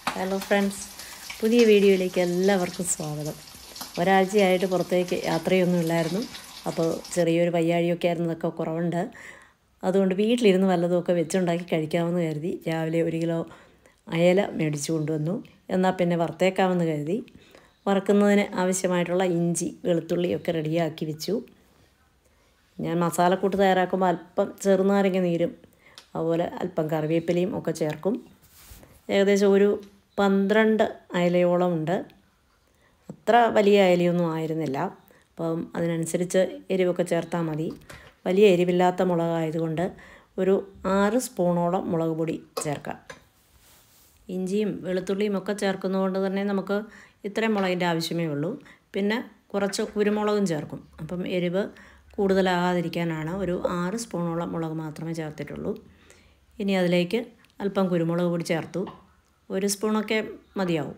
hello friends പുതിയ വീഡിയോയിലേക്ക് എല്ലാവർക്കും സ്വാഗതം ഒരാഴ്ചയായിട്ട് പുറത്തേക്ക് യാത്രയൊന്നും ഇല്ലായിരുന്നു അപ്പോൾ ചെറിയൊരു വയ്യാഴിയൊക്കെ ആയിരുന്നതൊക്കെ കുറവുണ്ട് അതുകൊണ്ട് വീട്ടിലിരുന്ന് വല്ലതുമൊക്കെ വെച്ചുണ്ടാക്കി കഴിക്കാമെന്ന് കരുതി രാവിലെ ഒരു കിലോ അയല മേടിച്ചു കൊണ്ടുവന്നു എന്നാൽ പിന്നെ വറുത്തേക്കാമെന്ന് കരുതി വറുക്കുന്നതിന് ആവശ്യമായിട്ടുള്ള ഇഞ്ചി വെളുത്തുള്ളിയൊക്കെ റെഡിയാക്കി വെച്ചു ഞാൻ മസാലക്കൂട്ട് തയ്യാറാക്കുമ്പോൾ അല്പം ചെറുനാരങ്ങ നീരും അതുപോലെ അല്പം കറിവേപ്പിലയും ഒക്കെ ചേർക്കും ഏകദേശം ഒരു പന്ത്രണ്ട് അയലയോളം ഉണ്ട് അത്ര വലിയ അയലയൊന്നും ആയിരുന്നില്ല അപ്പം അതിനനുസരിച്ച് എരിവൊക്കെ ചേർത്താൽ മതി വലിയ എരിവില്ലാത്ത മുളകായതുകൊണ്ട് ഒരു ആറ് സ്പൂണോളം മുളക് പൊടി ചേർക്കാം ഇഞ്ചിയും വെളുത്തുള്ളിയും ഒക്കെ ചേർക്കുന്നതുകൊണ്ട് തന്നെ നമുക്ക് ഇത്രയും മുളകിൻ്റെ ആവശ്യമേ ഉള്ളൂ പിന്നെ കുറച്ച് കുരുമുളകും ചേർക്കും അപ്പം എരിവ് കൂടുതലാകാതിരിക്കാനാണ് ഒരു ആറ് സ്പൂണോളം മുളക് മാത്രമേ ചേർത്തിട്ടുള്ളൂ ഇനി അതിലേക്ക് അല്പം കുരുമുളക് പൊടി ചേർത്തു ഒരു സ്പൂണൊക്കെ മതിയാവും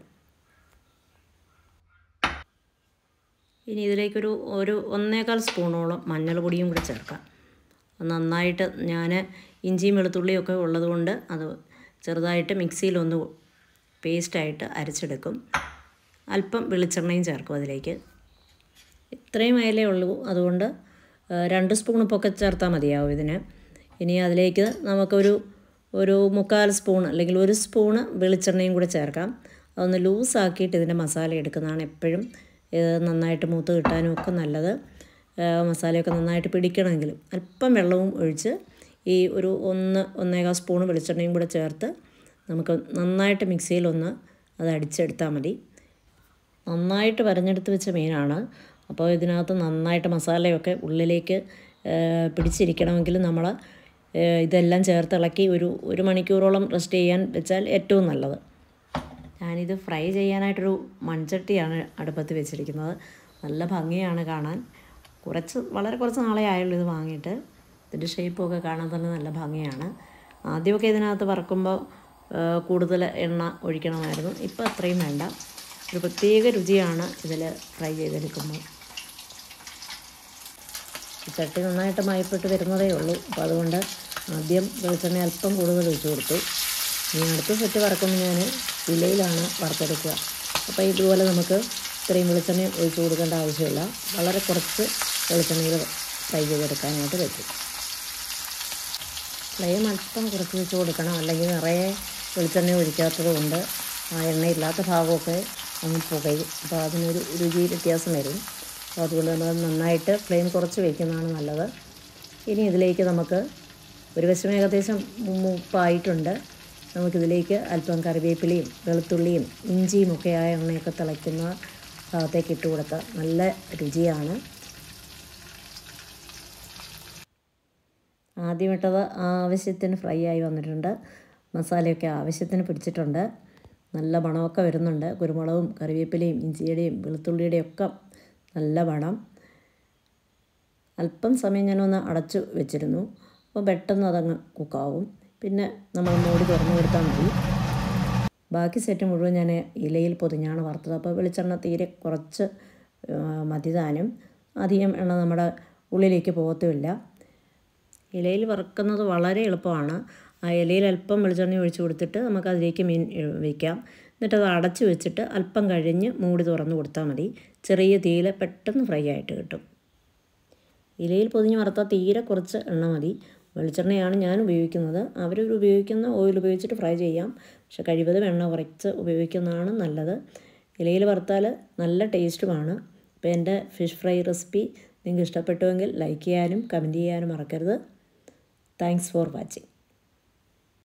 ഇനി ഇതിലേക്കൊരു ഒരു ഒന്നേകാൽ സ്പൂണോളം മഞ്ഞൾപ്പൊടിയും കൂടി ചേർക്കാം നന്നായിട്ട് ഞാൻ ഇഞ്ചിയും വെളുത്തുള്ളിയും ഒക്കെ ഉള്ളതുകൊണ്ട് അത് ചെറുതായിട്ട് മിക്സിയിലൊന്ന് പേസ്റ്റായിട്ട് അരച്ചെടുക്കും അല്പം വെളിച്ചെണ്ണയും ചേർക്കും അതിലേക്ക് ഇത്രയും അയലേ ഉള്ളൂ അതുകൊണ്ട് രണ്ട് സ്പൂൺ ഉപ്പൊക്കെ ചേർത്താൽ മതിയാവും ഇതിന് ഇനി അതിലേക്ക് നമുക്കൊരു ഒരു മുക്കാൽ സ്പൂൺ അല്ലെങ്കിൽ ഒരു സ്പൂണ് വെളിച്ചെണ്ണയും കൂടെ ചേർക്കാം അതൊന്ന് ലൂസാക്കിയിട്ട് ഇതിൻ്റെ മസാല എടുക്കുന്നതാണ് എപ്പോഴും ഇത് നന്നായിട്ട് മൂത്ത് കിട്ടാനും ഒക്കെ നല്ലത് മസാലയൊക്കെ നന്നായിട്ട് പിടിക്കണമെങ്കിലും അല്പം വെള്ളവും ഒഴിച്ച് ഈ ഒരു ഒന്ന് ഒന്നേകാൽ സ്പൂൺ വെളിച്ചെണ്ണയും കൂടെ ചേർത്ത് നമുക്ക് നന്നായിട്ട് മിക്സിയിലൊന്ന് അത് അടിച്ചെടുത്താൽ മതി നന്നായിട്ട് വരഞ്ഞെടുത്ത് വെച്ച മീനാണ് അപ്പോൾ ഇതിനകത്ത് നന്നായിട്ട് മസാലയൊക്കെ ഉള്ളിലേക്ക് പിടിച്ചിരിക്കണമെങ്കിൽ നമ്മൾ ഇതെല്ലാം ചേർത്ത് ഇളക്കി ഒരു ഒരു മണിക്കൂറോളം റെസ്റ്റ് ചെയ്യാൻ വെച്ചാൽ ഏറ്റവും നല്ലത് ഞാനിത് ഫ്രൈ ചെയ്യാനായിട്ടൊരു മൺചട്ടിയാണ് അടുപ്പത്ത് വെച്ചിരിക്കുന്നത് നല്ല ഭംഗിയാണ് കാണാൻ കുറച്ച് വളരെ കുറച്ച് നാളെ ആയുള്ളൂ ഇത് വാങ്ങിയിട്ട് ഇതിൻ്റെ ഷേപ്പൊക്കെ കാണാൻ തന്നെ നല്ല ഭംഗിയാണ് ആദ്യമൊക്കെ ഇതിനകത്ത് വറക്കുമ്പോൾ കൂടുതൽ എണ്ണ ഒഴിക്കണമായിരുന്നു ഇപ്പോൾ അത്രയും വേണ്ട ഒരു പ്രത്യേക രുചിയാണ് ഇതിൽ ഫ്രൈ ചെയ്തെടുക്കുമ്പോൾ ചട്ടി നന്നായിട്ട് മയപ്പെട്ട് വരുന്നതേ ഉള്ളൂ അപ്പോൾ അതുകൊണ്ട് ആദ്യം വെളിച്ചെണ്ണ അല്പം കൂടുതൽ ഒഴിച്ചു കൊടുത്തു ഇനി അടുത്ത സെറ്റ് വറക്കുമ്പോൾ ഞാൻ ഇലയിലാണ് വറുത്തെടുക്കുക അപ്പോൾ ഇതുപോലെ നമുക്ക് ഇത്രയും വെളിച്ചെണ്ണ ഒഴിച്ചു കൊടുക്കേണ്ട ആവശ്യമില്ല വളരെ കുറച്ച് വെളിച്ചെണ്ണയിൽ ഫ്രൈ ചെയ്തെടുക്കാനായിട്ട് പറ്റും ഫ്ലെയിം അല്പം കുറച്ച് വെച്ച് കൊടുക്കണം അല്ലെങ്കിൽ നിറയെ വെളിച്ചെണ്ണ ഒഴിക്കാത്തത് കൊണ്ട് ആ എണ്ണയില്ലാത്ത ഭാഗമൊക്കെ അങ്ങ് പുകയും അപ്പോൾ അതിനൊരു രുചി വ്യത്യാസം വരും അപ്പോൾ അതുകൊണ്ട് നമ്മൾ നന്നായിട്ട് ഫ്ലെയിം കുറച്ച് വയ്ക്കുന്നതാണ് നല്ലത് ഇനി ഇതിലേക്ക് നമുക്ക് ഒരു വശം ഏകദേശം മുപ്പായിട്ടുണ്ട് നമുക്കിതിലേക്ക് അല്പം കറിവേപ്പിലയും വെളുത്തുള്ളിയും ഇഞ്ചിയും ഒക്കെ ആ എണ്ണയൊക്കെ തിളയ്ക്കുന്ന ഭാഗത്തേക്ക് ഇട്ട് കൊടുത്താൽ നല്ല രുചിയാണ് ആദ്യം ഇട്ടത് ആവശ്യത്തിന് ഫ്രൈ ആയി വന്നിട്ടുണ്ട് മസാലയൊക്കെ ആവശ്യത്തിന് പിടിച്ചിട്ടുണ്ട് നല്ല മണമൊക്കെ വരുന്നുണ്ട് കുരുമുളകും കറിവേപ്പിലയും ഇഞ്ചിയുടെയും വെളുത്തുള്ളിയുടെയും ഒക്കെ നല്ല മണം അല്പം സമയം ഞാനൊന്ന് അടച്ചു വെച്ചിരുന്നു അപ്പോൾ പെട്ടെന്ന് അതങ്ങ് കുക്കാവും പിന്നെ നമ്മൾ മൂടി തുറന്നു കൊടുത്താൽ മതി ബാക്കി സെറ്റ് മുഴുവൻ ഞാൻ ഇലയിൽ പൊതിഞ്ഞാണ് വറുത്തത് അപ്പോൾ വെളിച്ചെണ്ണ തീരെ കുറച്ച് മതിതാനും അധികം എണ്ണ നമ്മുടെ ഉള്ളിലേക്ക് പോകത്തുമില്ല ഇലയിൽ വറുക്കുന്നത് വളരെ എളുപ്പമാണ് ആ ഇലയിൽ അല്പം വെളിച്ചെണ്ണ ഒഴിച്ച് കൊടുത്തിട്ട് നമുക്ക് അതിലേക്ക് മീൻ വയ്ക്കാം എന്നിട്ട് അത് അടച്ച് വെച്ചിട്ട് അല്പം കഴിഞ്ഞ് മൂടി തുറന്ന് കൊടുത്താൽ മതി ചെറിയ തീയിൽ പെട്ടെന്ന് ഫ്രൈ ആയിട്ട് കിട്ടും ഇലയിൽ പൊതിഞ്ഞ് വറുത്താൽ തീരെ കുറച്ച് എണ്ണ മതി വെളിച്ചെണ്ണയാണ് ഞാൻ ഉപയോഗിക്കുന്നത് അവർ ഉപയോഗിക്കുന്ന ഓയിൽ ഉപയോഗിച്ചിട്ട് ഫ്രൈ ചെയ്യാം പക്ഷെ കഴിവതും എണ്ണ കുറച്ച് ഉപയോഗിക്കുന്നതാണ് നല്ലത് ഇലയിൽ വറുത്താൽ നല്ല ടേസ്റ്റുമാണ് അപ്പോൾ എൻ്റെ ഫിഷ് ഫ്രൈ റെസിപ്പി നിങ്ങൾക്ക് ഇഷ്ടപ്പെട്ടുവെങ്കിൽ ലൈക്ക് ചെയ്യാനും കമൻറ്റ് ചെയ്യാനും മറക്കരുത് താങ്ക്സ് ഫോർ വാച്ചിങ്